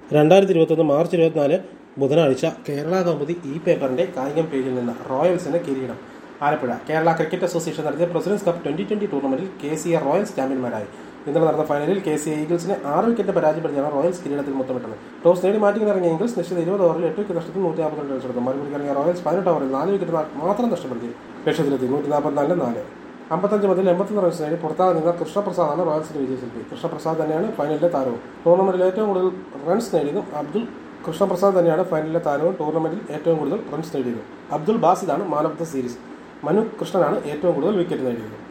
രണ്ടായിരത്തി ഇരുപത്തൊന്ന് മാർച്ച് ഇരുപത്തിനാല് ബുധനാഴ്ച കേരള കൗമുദി ഈ പേപ്പറിന്റെ കായികം പേജിൽ നിന്ന് റോയൽസിന് കിരീടം ആലപ്പുഴ കേരള ക്രിക്കറ്റ് അസോസിയേഷൻ നടത്തിയ പ്രസിഡൻസ് കപ്പ് ട്വന്റി ട്വന്റി ടൂർണമെന്റിൽ കെ സി ആർ റോയൽസ് ചാമ്പ്യന്മാരായി ഇന്നലെ നടന്ന ഫൈനലിൽ കെ സി ഈഗിൾസിനെ ആറ് വിക്കറ്റ് പരാജയപ്പെടുത്തിയാണ് റോയൽസ് കിരീടത്തിൽ മുത്തമിട്ടത് ടോസ് നേടി മാറ്റിംഗ് ഇറങ്ങിയ ഈഗിൾസ് നിശ്ചിത ഇരുപത് ഓവറിൽ എട്ട് വിക്കറ്റ് നഷ്ടത്തിൽ നൂറ്റി നാൽപ്പത്തിരണ്ട് റൺസ് എടുത്തു മറുപടി ഇറങ്ങിയ റോയൽസ് പതിനെട്ട് ഓവറിൽ നാല് വിക്കറ്റ് മാത്രം നഷ്ടപ്പെടുത്തി ലക്ഷ്യത്തിലെത്തി നൂറ്റി നാൽപ്പത്തിനാലിന് നാല് അമ്പത്തഞ്ച് മുതൽ എൺപത്തൊന്ന് റൺസ് നേടി പുറത്താകെ നിന്ന കൃഷ്ണപ്രസാദാണ് റോയൽസിന്റെ വിജയശില്പി കൃഷ്ണപ്രസാദ് തന്നെയാണ് ഫൈനലിലെ താരവും ടൂർണമെന്റിൽ ഏറ്റവും കൂടുതൽ റൺസ് നേടിയതും അബ്ദുൾ കൃഷ്ണപ്രസാദ് തന്നെയാണ് ഫൈനലിലെ താരവും ടൂർണമെന്റിൽ ഏറ്റവും കൂടുതൽ റൺസ് നേടിയതും അബ്ദുൾ ബാസിദാണ് man of the series Manu കൃഷ്ണനാണ് ഏറ്റവും കൂടുതൽ വിക്കറ്റ് നേടിയത്